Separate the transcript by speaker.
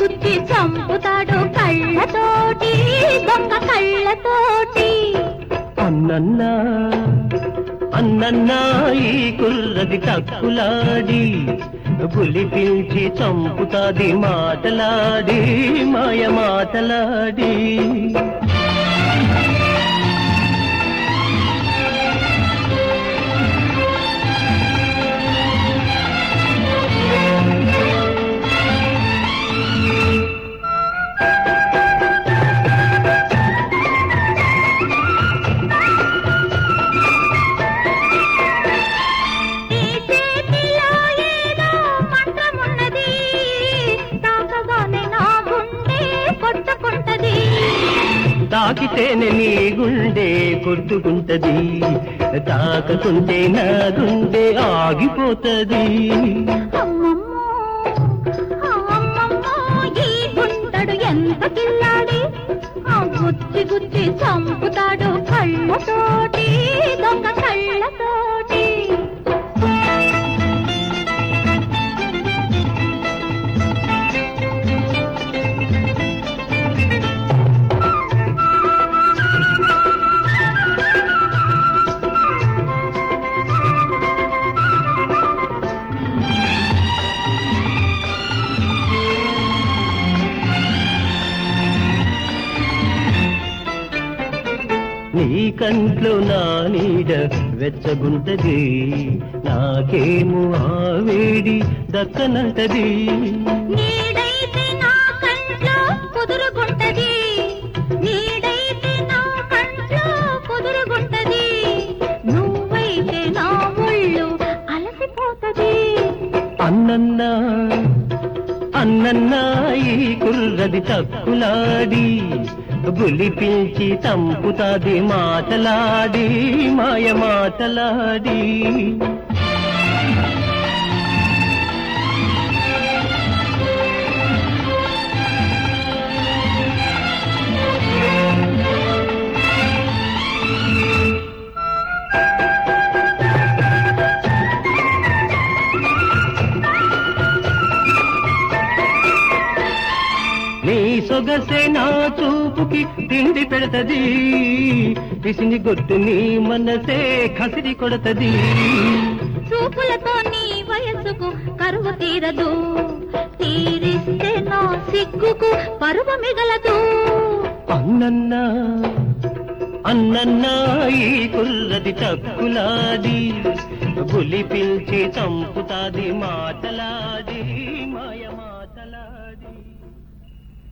Speaker 1: గుచ్చి చంపుతాడు కళ్ళతోటి దొంగ కళ్ళతోటి
Speaker 2: అన్నన్నా అన్నన్నా ఈ కుర్రది తక్కులాడి పులి పిలిచి చంపుతాది మాటలాడి మాయ మాటలాడి
Speaker 1: ఈ చేతిలో ఏదో మంత్రమున్నది తాకగానే నా గుండె కొట్టుకుంటది
Speaker 2: తాకితేనే నీ గుండె కొట్టుకుంటది తాకకుంటే నా గుండె ఆగిపోతది
Speaker 1: అమ్మమ్మో అమ్మమ్మో ఈ గుంటడు ఎంత కిల్లాడి ఆ గుచ్చి గుచ్చి చంపుతాడు కళ్ళతోటి దొంగ కళ్ళతోటి
Speaker 2: నీ కంట్లో నా నీడ వెచ్చగుంటది నాకేమో ఆ వేడి దక్కనంటది
Speaker 1: నీడైతే నా కంట్లో కుదురుగుంటది నీడైతే నా కంట్లో కుదురుగుంటది నువ్వైతే నా ఒళ్ళు అలసిపోతది
Speaker 2: అన్నన్నా అన్నన్నా ఈ కుర్రది తక్కులాడి బులి పిలిచి తంపుతాది మాటలాడి మాయ మాటలాడి నీ సొగసే నా చూపుకి తిండి పెడతది పిసిని గొట్టు నీ మనసే కసిరి కొడతది
Speaker 1: చూపులతో నీ వయసుకు కరువు తీరదు తీరిస్తే నా సిగ్గుకు పరువ మిగలదు
Speaker 2: అన్నన్నా అన్నన్నా ఈ కుర్రది తక్కులాడి బులి పిలిచి చంపుతాది మాటలాడి మాయమా